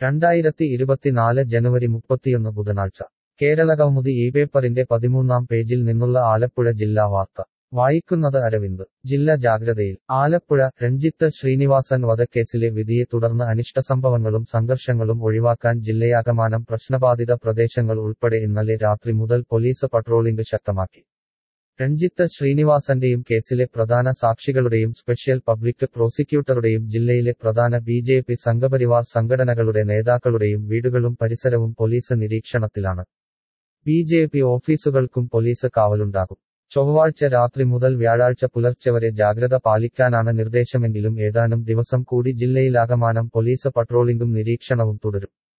രണ്ടായിരത്തി ഇരുപത്തിനാല് ജനുവരി മുപ്പത്തിയൊന്ന് ബുധനാഴ്ച കേരളകൗമുദി ഈ പേപ്പറിന്റെ പതിമൂന്നാം പേജിൽ നിന്നുള്ള ആലപ്പുഴ ജില്ലാ വാർത്ത വായിക്കുന്നത് അരവിന്ദ് ജില്ല ജാഗ്രതയിൽ ആലപ്പുഴ രഞ്ജിത്ത് ശ്രീനിവാസൻ വധക്കേസിലെ വിധിയെ തുടർന്ന് അനിഷ്ടസംഭവങ്ങളും സംഘർഷങ്ങളും ഒഴിവാക്കാൻ ജില്ലയാകമാനം പ്രശ്നബാധിത പ്രദേശങ്ങൾ ഉൾപ്പെടെ ഇന്നലെ രാത്രി മുതൽ പോലീസ് പട്രോളിംഗ് ശക്തമാക്കി രഞ്ജിത്ത് ശ്രീനിവാസന്റെയും കേസിലെ പ്രധാന സാക്ഷികളുടെയും സ്പെഷ്യൽ പബ്ലിക് പ്രോസിക്യൂട്ടറുടെയും ജില്ലയിലെ പ്രധാന ബി ജെ പി സംഘപരിവാർ സംഘടനകളുടെ നേതാക്കളുടെയും വീടുകളും പരിസരവും പോലീസ് നിരീക്ഷണത്തിലാണ് ബി ജെ പി ഓഫീസുകൾക്കും പോലീസ് കാവലുണ്ടാകും ചൊവ്വാഴ്ച രാത്രി മുതൽ വ്യാഴാഴ്ച പുലർച്ചെ വരെ ജാഗ്രത പാലിക്കാനാണ് നിർദ്ദേശമെങ്കിലും ഏതാനും ദിവസം കൂടി ജില്ലയിലാകമാനം പോലീസ് പട്രോളിംഗും നിരീക്ഷണവും തുടരും